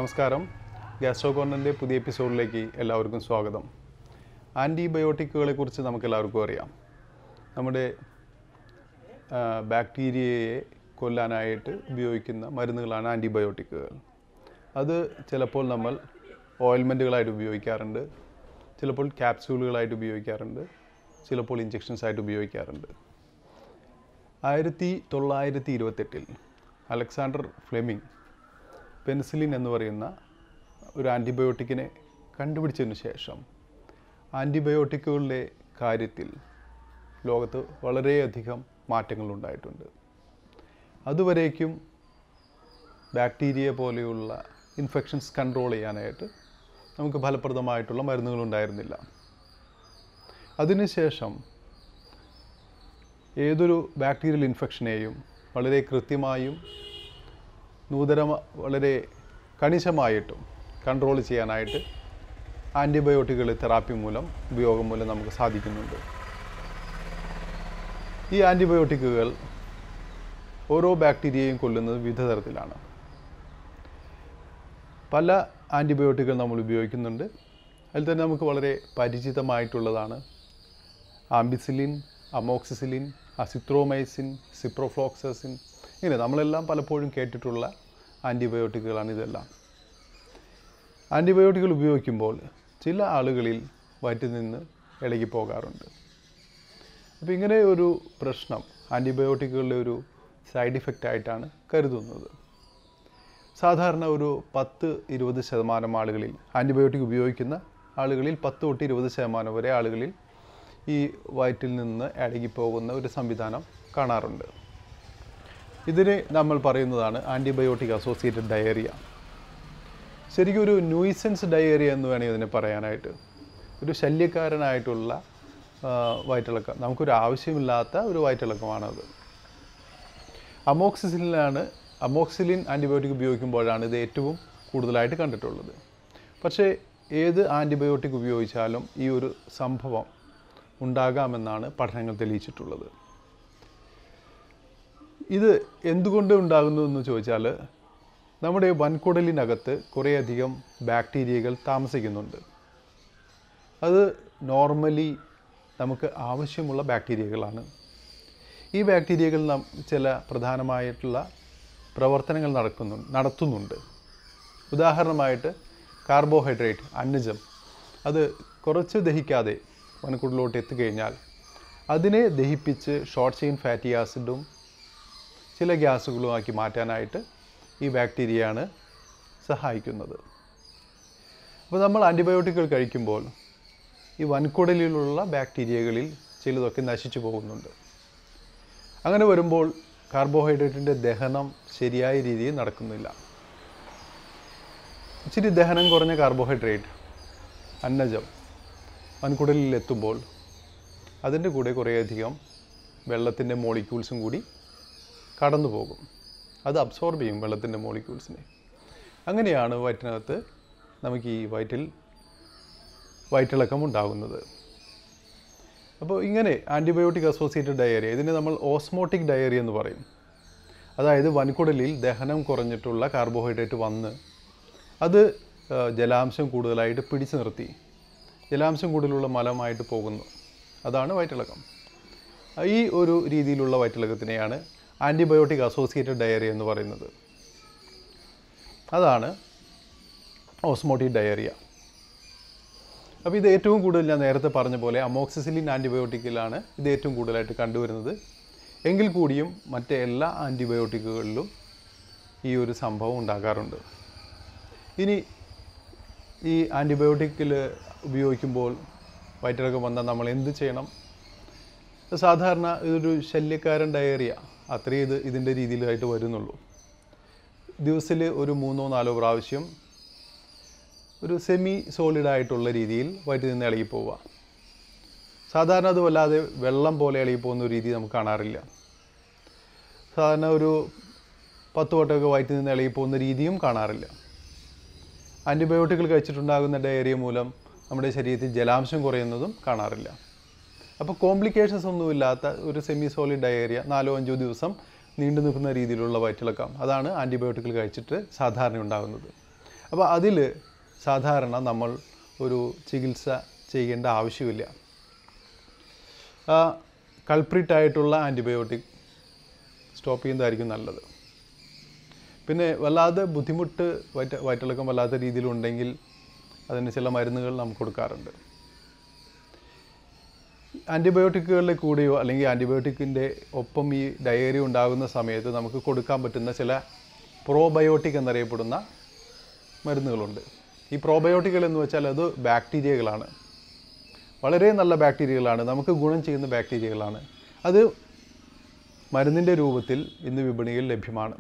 നമസ്കാരം ഗ്യാസ്ട്രോ കോർണറിൻ്റെ പുതിയ എപ്പിസോഡിലേക്ക് എല്ലാവർക്കും സ്വാഗതം ആൻറ്റിബയോട്ടിക്കുകളെ കുറിച്ച് നമുക്ക് എല്ലാവർക്കും അറിയാം നമ്മുടെ ആ, ബാക്ടീരിയയെ കൊല്ലാനായിട്ട് ഉപയോഗിക്കുന്ന മരുന്നുകളാണ് ആൻറ്റിബയോട്ടിക്കുകൾ അത് ചിലപ്പോൾ നമ്മൾ ഓയിൽമെൻറ്റുകളായിട്ട് ഉപയോഗിക്കാറുണ്ട് ചിലപ്പോൾ ക്യാപ്സ്യൂളുകളായിട്ട് ഉപയോഗിക്കാറുണ്ട് ചിലപ്പോൾ ഇഞ്ചെക്ഷൻസ് ആയിട്ട് ഉപയോഗിക്കാറുണ്ട് ആയിരത്തി തൊള്ളായിരത്തി ഇരുപത്തെട്ടിൽ അലക്സാണ്ടർ ഫ്ലെമിംഗ് പെൻസിലിൻ എന്ന് പറയുന്ന ഒരു ആൻറ്റിബയോട്ടിക്കിനെ കണ്ടുപിടിച്ചതിന് ശേഷം ആൻറ്റിബയോട്ടിക്കുകളുടെ കാര്യത്തിൽ ലോകത്ത് വളരെയധികം മാറ്റങ്ങൾ ഉണ്ടായിട്ടുണ്ട് അതുവരേക്കും ബാക്ടീരിയ പോലെയുള്ള ഇൻഫെക്ഷൻസ് കൺട്രോൾ ചെയ്യാനായിട്ട് നമുക്ക് ഫലപ്രദമായിട്ടുള്ള മരുന്നുകൾ ഉണ്ടായിരുന്നില്ല അതിനുശേഷം ഏതൊരു ബാക്ടീരിയൽ ഇൻഫെക്ഷനെയും വളരെ കൃത്യമായും നൂതന വളരെ കണിശമായിട്ടും കൺട്രോൾ ചെയ്യാനായിട്ട് ആൻറ്റിബയോട്ടിക്കുകൾ തെറാപ്പി മൂലം ഉപയോഗം മൂലം നമുക്ക് സാധിക്കുന്നുണ്ട് ഈ ആൻറ്റിബയോട്ടിക്കുകൾ ഓരോ ബാക്ടീരിയയും കൊല്ലുന്നത് വിവിധ തരത്തിലാണ് പല ആൻറ്റിബയോട്ടിക്കുകൾ നമ്മൾ ഉപയോഗിക്കുന്നുണ്ട് അതിൽ തന്നെ നമുക്ക് വളരെ പരിചിതമായിട്ടുള്ളതാണ് ആംബിസിലിൻ അമോക്സിസിലിൻ അസിത്രോമൈസിൻ സിപ്രോഫ്ലോക്സസിൻ ഇങ്ങനെ നമ്മളെല്ലാം പലപ്പോഴും കേട്ടിട്ടുള്ള ആൻറ്റിബയോട്ടിക്കുകളാണ് ഇതെല്ലാം ആൻറ്റിബയോട്ടിക്കുകൾ ഉപയോഗിക്കുമ്പോൾ ചില ആളുകളിൽ വയറ്റിൽ നിന്ന് ഇളകി പോകാറുണ്ട് അപ്പോൾ ഇങ്ങനെ ഒരു പ്രശ്നം ആൻറ്റിബയോട്ടിക്കുകളുടെ ഒരു സൈഡ് ഇഫക്റ്റ് ആയിട്ടാണ് കരുതുന്നത് സാധാരണ ഒരു പത്ത് ഇരുപത് ശതമാനം ആളുകളിൽ ആൻറ്റിബയോട്ടിക് ഉപയോഗിക്കുന്ന ആളുകളിൽ പത്ത് തൊട്ട് ഇരുപത് ശതമാനം വരെ ആളുകളിൽ ഈ വയറ്റിൽ നിന്ന് ഇളകിപ്പോകുന്ന ഒരു സംവിധാനം കാണാറുണ്ട് ഇതിന് നമ്മൾ പറയുന്നതാണ് ആൻറ്റിബയോട്ടിക് അസോസിയേറ്റഡ് ഡയറിയ ശരിക്കും ഒരു ന്യൂയിസൻസ് ഡയറിയ എന്ന് വേണമെങ്കിൽ ഇതിനെ പറയാനായിട്ട് ഒരു ശല്യക്കാരനായിട്ടുള്ള ആ, വയറ്റിളക്കം നമുക്കൊരു ആവശ്യമില്ലാത്ത ഒരു വയറ്റിളക്കമാണത് അമോക്സിസിലിനാണ് അമോക്സിലിൻ ആൻറ്റിബയോട്ടിക് ഉപയോഗിക്കുമ്പോഴാണ് ഇത് ഏറ്റവും കൂടുതലായിട്ട് കണ്ടിട്ടുള്ളത് പക്ഷേ ഏത് ആൻറ്റിബയോട്ടിക് ഉപയോഗിച്ചാലും ഈ ഒരു സംഭവം ഉണ്ടാകാമെന്നാണ് പഠനങ്ങൾ തെളിയിച്ചിട്ടുള്ളത് ഇത് എന്തുകൊണ്ട് ഉണ്ടാകുന്നു എന്ന് ചോദിച്ചാൽ നമ്മുടെ വൻകുടലിനകത്ത് കുറേയധികം ബാക്ടീരിയകൾ താമസിക്കുന്നുണ്ട് അത് നോർമലി നമുക്ക് ആവശ്യമുള്ള ബാക്ടീരിയകളാണ് ഈ ബാക്ടീരിയകൾ നാം ചില പ്രധാനമായിട്ടുള്ള പ്രവർത്തനങ്ങൾ നടക്കുന്നു നടത്തുന്നുണ്ട് ഉദാഹരണമായിട്ട് കാർബോഹൈഡ്രേറ്റ് അന്നജം അത് കുറച്ച് ദഹിക്കാതെ വനക്കുടലിലോട്ട് എത്തിക്കഴിഞ്ഞാൽ അതിനെ ദഹിപ്പിച്ച് ഷോർട്ട് ചെയിൻ ഫാറ്റി ആസിഡും ചില ഗ്യാസുകളുമാക്കി മാറ്റാനായിട്ട് ഈ ബാക്ടീരിയയാണ് സഹായിക്കുന്നത് അപ്പോൾ നമ്മൾ ആൻറ്റിബയോട്ടിക്കുകൾ കഴിക്കുമ്പോൾ ഈ വൻകുടലിലുള്ള ബാക്ടീരിയകളിൽ ചിലതൊക്കെ നശിച്ചു പോകുന്നുണ്ട് അങ്ങനെ വരുമ്പോൾ കാർബോഹൈഡ്രേറ്റിൻ്റെ ദഹനം ശരിയായ രീതിയിൽ നടക്കുന്നില്ല ഇച്ചിരി ദഹനം കുറഞ്ഞ കാർബോഹൈഡ്രേറ്റ് അന്നജം വൻകുടലിൽ എത്തുമ്പോൾ അതിൻ്റെ കൂടെ കുറേയധികം വെള്ളത്തിൻ്റെ മോളിക്യൂൾസും കൂടി കടന്നു പോകും അത് അബ്സോർബ് ചെയ്യും വെള്ളത്തിൻ്റെ മോളിക്യൂൾസിനെ അങ്ങനെയാണ് വയറ്റിനകത്ത് നമുക്ക് ഈ വയറ്റിൽ വയറ്റിളക്കം ഉണ്ടാകുന്നത് അപ്പോൾ ഇങ്ങനെ ആൻറ്റിബയോട്ടിക് അസോസിയേറ്റഡ് ഡയറിയ ഇതിനെ നമ്മൾ ഓസ്മോട്ടിക് ഡയറി എന്ന് പറയും അതായത് വൻകുടലിൽ ദഹനം കുറഞ്ഞിട്ടുള്ള കാർബോഹൈഡ്രേറ്റ് വന്ന് അത് ആ, ജലാംശം കൂടുതലായിട്ട് പിടിച്ചു നിർത്തി ജലാംശം കൂടുതലുള്ള മലമായിട്ട് പോകുന്നു അതാണ് വയറ്റിളക്കം ഈ ഒരു രീതിയിലുള്ള വയറ്റിളക്കത്തിനെയാണ് ആൻറ്റിബയോട്ടിക് അസോസിയേറ്റഡ് ഡയറി എന്ന് പറയുന്നത് അതാണ് ഓസ്മോട്ടിക് ഡയറിയ അപ്പോൾ ഇത് ഏറ്റവും കൂടുതൽ ഞാൻ നേരത്തെ പറഞ്ഞ പോലെ അമോക്സിസിലിൻ ആൻറ്റിബയോട്ടിക്കിലാണ് ഇത് ഏറ്റവും കൂടുതലായിട്ട് കണ്ടുവരുന്നത് എങ്കിൽ കൂടിയും മറ്റേ എല്ലാ ആൻറ്റിബയോട്ടിക്കുകളിലും ഈ ഒരു സംഭവം ഉണ്ടാകാറുണ്ട് ഇനി ഈ ആൻറ്റിബയോട്ടിക്കിൽ ഉപയോഗിക്കുമ്പോൾ വയറ്റിളക്കം വന്നാൽ നമ്മൾ എന്ത് ചെയ്യണം സാധാരണ ഇതൊരു ശല്യക്കാരൻ ഡയറിയ അത്രയും ഇത് ഇതിൻ്റെ രീതിയിലായിട്ട് വരുന്നുള്ളൂ ദിവസത്തിൽ ഒരു മൂന്നോ നാലോ പ്രാവശ്യം ഒരു സെമി സോളിഡ് ആയിട്ടുള്ള രീതിയിൽ വയറ്റിൽ നിന്ന് ഇളകി പോവുക സാധാരണ അത് വല്ലാതെ വെള്ളം പോലെ ഇളകി പോകുന്ന ഒരു രീതി നമുക്ക് കാണാറില്ല സാധാരണ ഒരു പത്ത് വട്ടമൊക്കെ വയറ്റിൽ നിന്ന് ഇളകി പോകുന്ന രീതിയും കാണാറില്ല ആൻറ്റിബയോട്ടിക്കുകൾ കഴിച്ചിട്ടുണ്ടാകുന്ന ഡയറിയ മൂലം നമ്മുടെ ശരീരത്തിൽ ജലാംശം കുറയുന്നതും കാണാറില്ല അപ്പോൾ കോംപ്ലിക്കേഷൻസ് ഒന്നുമില്ലാത്ത ഒരു സെമി സോളിഡ് ഡയറിയ നാലോ അഞ്ചോ ദിവസം നീണ്ടു നിൽക്കുന്ന രീതിയിലുള്ള വയറ്റിളക്കം അതാണ് ആൻറ്റിബയോട്ടിക്കുകൾ കഴിച്ചിട്ട് സാധാരണ ഉണ്ടാകുന്നത് അപ്പോൾ അതിൽ സാധാരണ നമ്മൾ ഒരു ചികിത്സ ചെയ്യേണ്ട ആവശ്യമില്ല കൾപ്രിറ്റ് ആയിട്ടുള്ള ആൻറ്റിബയോട്ടിക് സ്റ്റോപ്പ് ചെയ്യുന്നതായിരിക്കും നല്ലത് പിന്നെ വല്ലാതെ ബുദ്ധിമുട്ട് വയറ്റ വയറ്റിളക്കം വല്ലാത്ത രീതിയിലുണ്ടെങ്കിൽ അതിന് ചില മരുന്നുകൾ നമുക്ക് കൊടുക്കാറുണ്ട് ആൻറ്റിബയോട്ടിക്കുകളുടെ കൂടെയോ അല്ലെങ്കിൽ ആൻറ്റിബയോട്ടിക്കിൻ്റെ ഒപ്പം ഈ ഡയേറിയ ഉണ്ടാകുന്ന സമയത്ത് നമുക്ക് കൊടുക്കാൻ പറ്റുന്ന ചില പ്രോബയോട്ടിക് എന്നറിയപ്പെടുന്ന മരുന്നുകളുണ്ട് ഈ പ്രോബയോട്ടിക്കുകൾ എന്ന് വെച്ചാൽ അത് ബാക്ടീരിയകളാണ് വളരെ നല്ല ബാക്ടീരിയകളാണ് നമുക്ക് ഗുണം ചെയ്യുന്ന ബാക്ടീരിയകളാണ് അത് മരുന്നിൻ്റെ രൂപത്തിൽ ഇന്ന് വിപണിയിൽ ലഭ്യമാണ്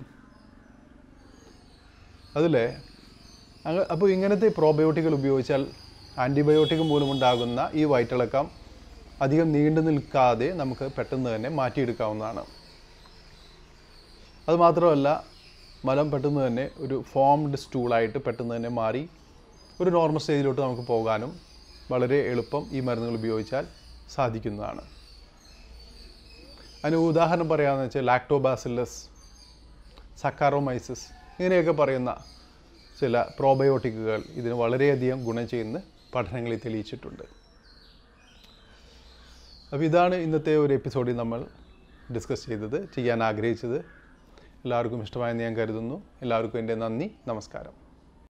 അതിലെ അങ്ങ് അപ്പോൾ ഇങ്ങനത്തെ പ്രോബയോട്ടിക്കുകൾ ഉപയോഗിച്ചാൽ ആൻറ്റിബയോട്ടിക് മൂലമുണ്ടാകുന്ന ഈ വയറ്റിളക്കം അധികം നീണ്ടു നിൽക്കാതെ നമുക്ക് പെട്ടെന്ന് തന്നെ മാറ്റിയെടുക്കാവുന്നതാണ് അതുമാത്രമല്ല മലം പെട്ടെന്ന് തന്നെ ഒരു ഫോംഡ് സ്റ്റൂളായിട്ട് പെട്ടെന്ന് തന്നെ മാറി ഒരു നോർമൽ സ്റ്റേജിലോട്ട് നമുക്ക് പോകാനും വളരെ എളുപ്പം ഈ മരുന്നുകൾ ഉപയോഗിച്ചാൽ സാധിക്കുന്നതാണ് അതിന് ഉദാഹരണം പറയാമെന്ന് വെച്ചാൽ ലാക്ടോബാസില്ലസ് സക്കാറോമൈസിസ് ഇങ്ങനെയൊക്കെ പറയുന്ന ചില പ്രോബയോട്ടിക്കുകൾ ഇതിന് വളരെയധികം ഗുണം ചെയ്യുന്ന പഠനങ്ങളിൽ തെളിയിച്ചിട്ടുണ്ട് അപ്പോൾ ഇതാണ് ഇന്നത്തെ ഒരു എപ്പിസോഡിൽ നമ്മൾ ഡിസ്കസ് ചെയ്തത് ചെയ്യാൻ ആഗ്രഹിച്ചത് എല്ലാവർക്കും ഇഷ്ടമായെന്ന് ഞാൻ കരുതുന്നു എല്ലാവർക്കും എൻ്റെ നന്ദി നമസ്കാരം